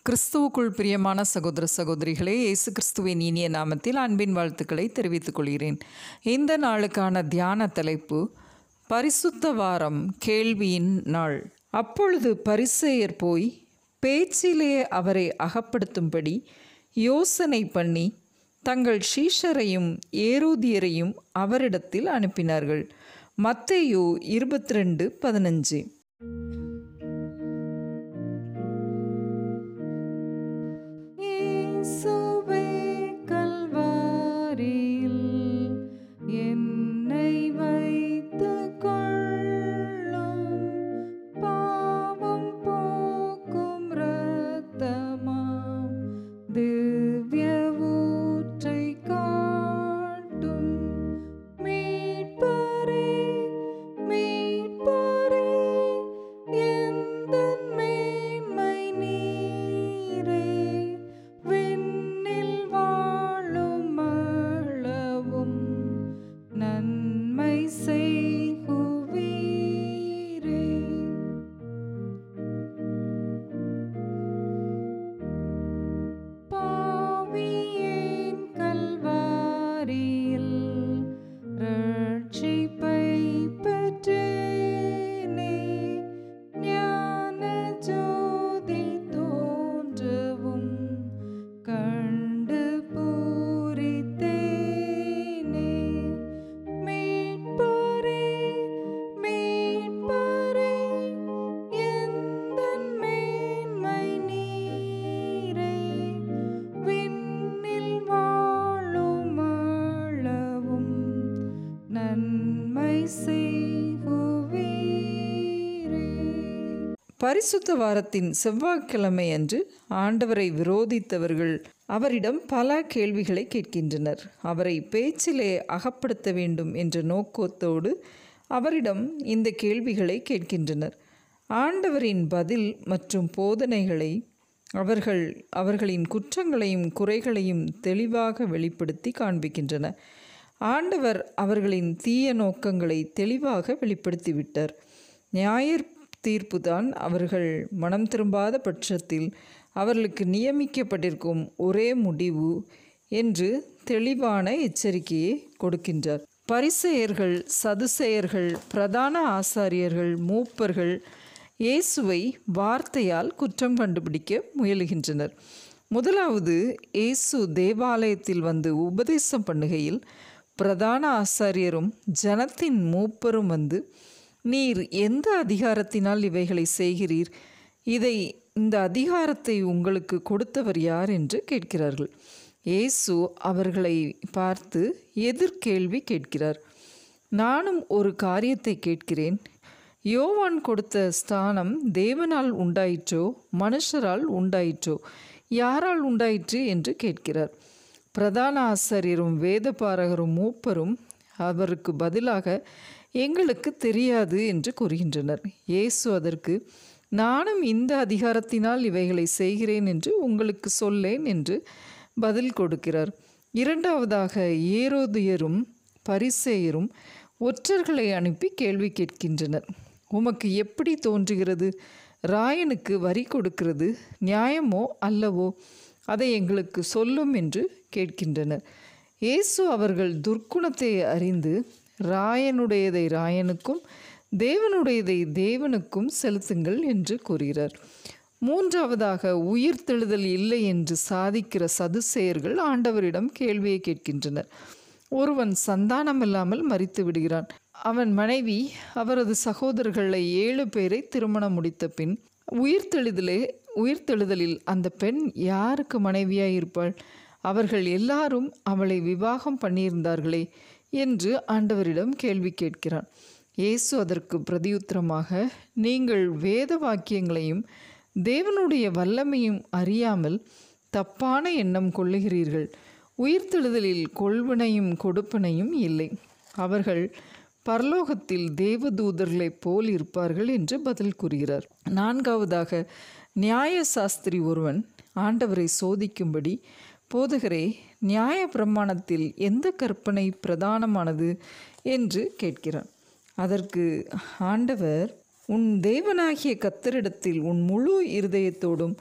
கிறிஸ்துவுக்குள் பிரியமான சகோதர சகோதரிகளே இயேசு கிறிஸ்துவின் இனிய நாமத்தில் அன்பின் வாழ்த்துக்களை தெரிவித்துக் கொள்கிறேன் இந்த நாளுக்கான தியான தலைப்பு பரிசுத்த வாரம் கேள்வியின் நாள் அப்பொழுது பரிசேயர் போய் பேச்சிலே அவரை அகப்படுத்தும்படி யோசனை பண்ணி தங்கள் சீஷரையும் ஏரோதியரையும் அவரிடத்தில் அனுப்பினார்கள் மத்தேயு இருபத்தி ரெண்டு பதினஞ்சு இயேசுவே கல்வாரியில் என்னை வைத்துக் கொள்ளும் பாவம் போக்கும் இரத்தமாம் திவ்ய ஊற்றைக் காட்டும் மீட்பரே மீட்பரே எந்தன் மேன்மை நீரே விண்ணில் வாழும் அளவும் நன்மை செய்குவீரே பாவியேன் கல்வாரியில் ரட்சிப்பை பெற்றேனே ஞான ஜோதி தோன்றவும் கண்டு பூரித்தேனே மீட்பரே மீட்பரே எந்தன் மேன்மை நீரே விண்ணில் வாழும் அளவும் நன்மை செய்குவீரே பரிசுத்த வாரத்தின் செவ்வாய்க்கிழமை அன்று ஆண்டவரை விரோதித்தவர்கள் அவரிடம் பல கேள்விகளை கேட்கின்றனர் அவரை பேச்சிலே அகப்படுத்த வேண்டும் என்ற நோக்கத்தோடு அவரிடம் இந்த கேள்விகளை கேட்கின்றனர் ஆண்டவரின் பதில் மற்றும் போதனைகளை அவர்கள் அவர்களின் குற்றங்களையும் குறைகளையும் தெளிவாக வெளிப்படுத்தி காண்பிக்கின்றன ஆண்டவர் அவர்களின் தீய நோக்கங்களை தெளிவாக வெளிப்படுத்திவிட்டார் ஞாயிற் தீர்ப்புதான் அவர்கள் மனம் திரும்பாத பட்சத்தில் அவர்களுக்கு நியமிக்கப்பட்டிருக்கும் ஒரே முடிவு என்று தெளிவான எச்சரிக்கையை கொடுக்கின்றார் பரிசெயர்கள் சதுசெயர்கள் பிரதான ஆசாரியர்கள் மூப்பர்கள் இயேசுவை வார்த்தையால் குற்றம் கண்டுபிடிக்க முயலுகின்றனர் முதலாவது இயேசு தேவாலயத்தில் வந்து உபதேசம் பண்ணுகையில் பிரதான ஆசாரியரும் ஜனத்தின் மூப்பரும் வந்து நீர் எந்த அதிகாரத்தினால் இவைகளை செய்கிறீர் இதை இந்த அதிகாரத்தை உங்களுக்கு கொடுத்தவர் யார் என்று கேட்கிறார்கள் இயேசு அவர்களை பார்த்து எதிர்கேள்வி கேட்கிறார் நானும் ஒரு காரியத்தை கேட்கிறேன் யோவான் கொடுத்த ஸ்தானம் தேவனால் உண்டாயிற்றோ மனுஷரால் உண்டாயிற்றோ யாரால் உண்டாயிற்று என்று கேட்கிறார் பிரதான ஆசாரியரும் வேதபாரகரும் மூப்பரும் அவருக்கு பதிலாக எங்களுக்கு தெரியாது என்று கூறுகின்றனர் இயேசு அதற்கு நானும் இந்த அதிகாரத்தினால் இவைகளை செய்கிறேன் என்று உங்களுக்கு சொல்லேன் என்று பதில் கொடுக்கிறார் இரண்டாவதாக ஏரோதியரும் பரிசேயரும் ஒற்றர்களை அனுப்பி கேள்வி கேட்கின்றனர் உமக்கு எப்படி தோன்றுகிறது ராயனுக்கு வரி கொடுக்கிறது நியாயமோ அல்லவோ அதை எங்களுக்கு சொல்லும் என்று கேட்கின்றனர் இயேசு அவர்கள் துர்க்குணத்தை அறிந்து ராயனுடையதை ராயனுக்கும் தேவனுடையதை தேவனுக்கும் செலுத்துங்கள் என்று கூறுகிறார் மூன்றாவதாக உயிர்த்தெழுதல் இல்லை என்று சாதிக்கிற சதுசேயர்கள் ஆண்டவரிடம் கேள்வியை கேட்கின்றனர் ஒருவன் சந்தானம் இல்லாமல் மறித்து விடுகிறான் அவன் மனைவி அவரது சகோதரர்களை ஏழு பேரை திருமணம் முடித்த பின் உயிர்த்தெழுதலே உயிர்த்தெழுதலில் அந்த பெண் யாருக்கு மனைவியாய் இருப்பாள் அவர்கள் எல்லாரும் அவளை விவாகம் பண்ணியிருந்தார்களே என்று ஆண்டவரிடம் கேள்வி கேட்கிறான் இயேசு அதற்கு பிரதியுத்தரமாக நீங்கள் வேத வாக்கியங்களையும் தேவனுடைய வல்லமையும் அறியாமல் தப்பான எண்ணம் கொள்ளுகிறீர்கள் உயிர்த்தெழுதலில் கொள்வனையும் கொடுப்பனையும் இல்லை அவர்கள் பரலோகத்தில் தேவதூதர்களைப் போல் இருப்பார்கள் என்று பதில் கூறுகிறார் நான்காவதாக நியாய சாஸ்திரி ஒருவன் ஆண்டவரை சோதிக்கும்படி போதகரே நியாய பிரமாணத்தில் எந்த கற்பனை பிரதானமானது என்று கேட்கிறான் அதற்கு ஆண்டவர் உன் தேவனாகிய கத்தரிடத்தில் உன் முழு இருதயத்தோடும்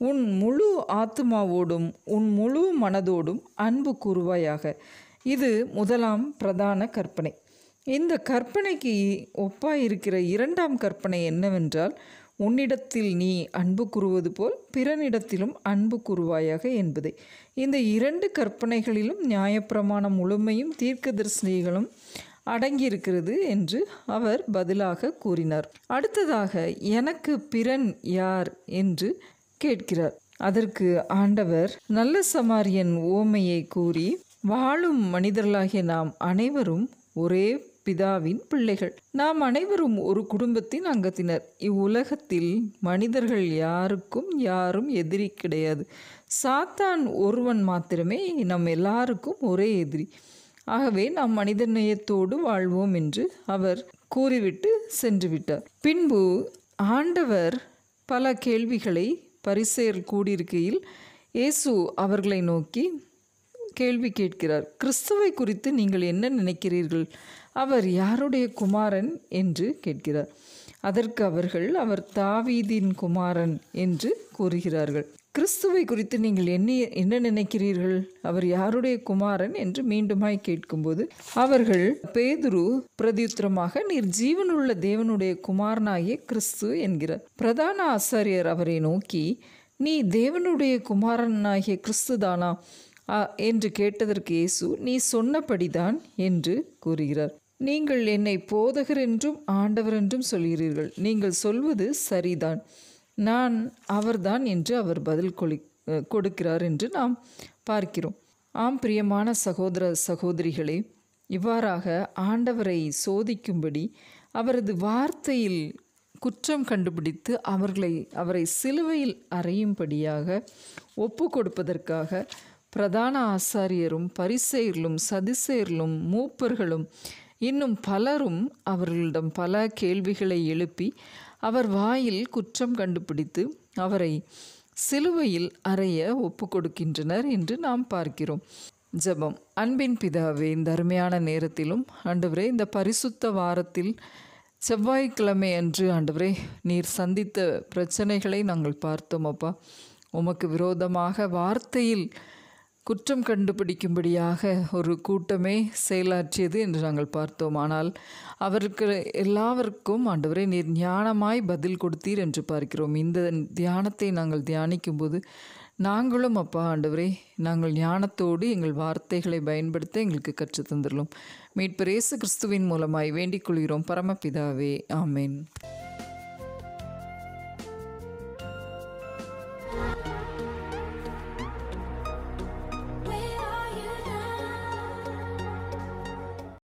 உன் முழு ஆத்மாவோடும் உன் முழு மனதோடும் அன்பு கூறுவாயாக இது முதலாம் பிரதான கற்பனை இந்த கற்பனைக்கு ஒப்பாயிருக்கிற இரண்டாம் கற்பனை என்னவென்றால் உன்னிடத்தில் நீ அன்பு கூறுவது போல் பிறனிடத்திலும் அன்பு கூறுவாயாக என்பதே இந்த இரண்டு கற்பனைகளிலும் நியாயப்பிரமாண முழுமையும் தீர்க்கதரிசனிகளும் அடங்கியிருக்கிறது என்று அவர் பதிலாக கூறினார் அடுத்ததாக எனக்கு பிறன் யார் என்று கேட்கிறார் அதற்கு ஆண்டவர் நல்ல சமாரியன் ஓமையை கூறி வாழும் மனிதர்களாகிய நாம் அனைவரும் ஒரே பிதாவின் பிள்ளைகள் நாம் அனைவரும் ஒரு குடும்பத்தின் அங்கத்தினர் இவ்வுலகத்தில் மனிதர்கள் யாருக்கும் யாரும் எதிரி கிடையாது சாத்தான் ஒருவன் மாத்திரமே நம் எல்லாருக்கும் ஒரே எதிரி ஆகவே நாம் மனித நேயத்தோடு வாழ்வோம் என்று அவர் கூறிவிட்டு சென்று விட்டார் பின்பு ஆண்டவர் பல கேள்விகளை பரிசெயர் கூடியிருக்கையில் இயேசு அவர்களை நோக்கி கேள்வி கேட்கிறார் கிறிஸ்துவை குறித்து நீங்கள் என்ன நினைக்கிறீர்கள் அவர் யாருடைய குமாரன் என்று கேட்கிறார் அதற்கு அவர்கள் அவர் தாவீதின் குமாரன் என்று கூறுகிறார்கள் கிறிஸ்துவை குறித்து நீங்கள் என்ன என்ன நினைக்கிறீர்கள் அவர் யாருடைய குமாரன் என்று மீண்டுமாய் கேட்கும்போது அவர்கள் பேதுரு பிரதியுத்தரமாக நீர் ஜீவனுள்ள தேவனுடைய குமாரனாகிய கிறிஸ்து என்கிறார் பிரதான ஆசாரியர் அவரை நோக்கி நீ தேவனுடைய குமாரனாகிய கிறிஸ்துதானா ஆ, என்று கேட்டதற்கு இயேசு நீ சொன்னபடிதான் என்று கூறுகிறார் நீங்கள் என்னை போதகர் என்றும் ஆண்டவர் என்றும் சொல்கிறீர்கள் நீங்கள் சொல்வது சரிதான் நான் அவர்தான் என்று அவர் பதில் கொளி அஹ், கொடுக்கிறார் என்று நாம் பார்க்கிறோம் ஆம் பிரியமான சகோதர சகோதரிகளே இவ்வாறாக ஆண்டவரை சோதிக்கும்படி அவரது வார்த்தையில் குற்றம் கண்டுபிடித்து அவர்களை அவரை சிலுவையில் அறையும்படியாக ஒப்பு கொடுப்பதற்காக பிரதான ஆசாரியரும் பரிசெயர்களும் சதிசெயர்களும் மூப்பர்களும் இன்னும் பலரும் அவர்களிடம் பல கேள்விகளை எழுப்பி அவர் வாயில் குற்றம் கண்டுபிடித்து அவரை சிலுவையில் அறைய ஒப்பு கொடுக்கின்றனர் என்று நாம் பார்க்கிறோம் ஜெபம் அன்பின் பிதாவே இந்த அருமையான நேரத்திலும் ஆண்டவரே இந்த பரிசுத்த வாரத்தில் செவ்வாய்க்கிழமை அன்று ஆண்டவரே நீர் சந்தித்த பிரச்சனைகளை நாங்கள் பார்த்தோம் அப்பா உமக்கு விரோதமாக வார்த்தையில் குற்றம் கண்டுபிடிக்கும்படியாக ஒரு கூட்டமே செயலாற்றியது என்று நாங்கள் பார்த்தோம் ஆனால் அவருக்கு எல்லாருக்கும் ஆண்டவரே நீர் ஞானமாய் பதில் கொடுத்தீர் என்று பார்க்கிறோம் இந்த தியானத்தை நாங்கள் தியானிக்கும்போது நாங்களும் அப்பா ஆண்டவரே நாங்கள் ஞானத்தோடு எங்கள் வார்த்தைகளை பயன்படுத்த எங்களுக்கு கற்றுத் தந்துள்ளோம் மீட்பர் இயேசு கிறிஸ்துவின் மூலமாய் வேண்டிக் கொள்கிறோம் பரமபிதாவே ஆமென்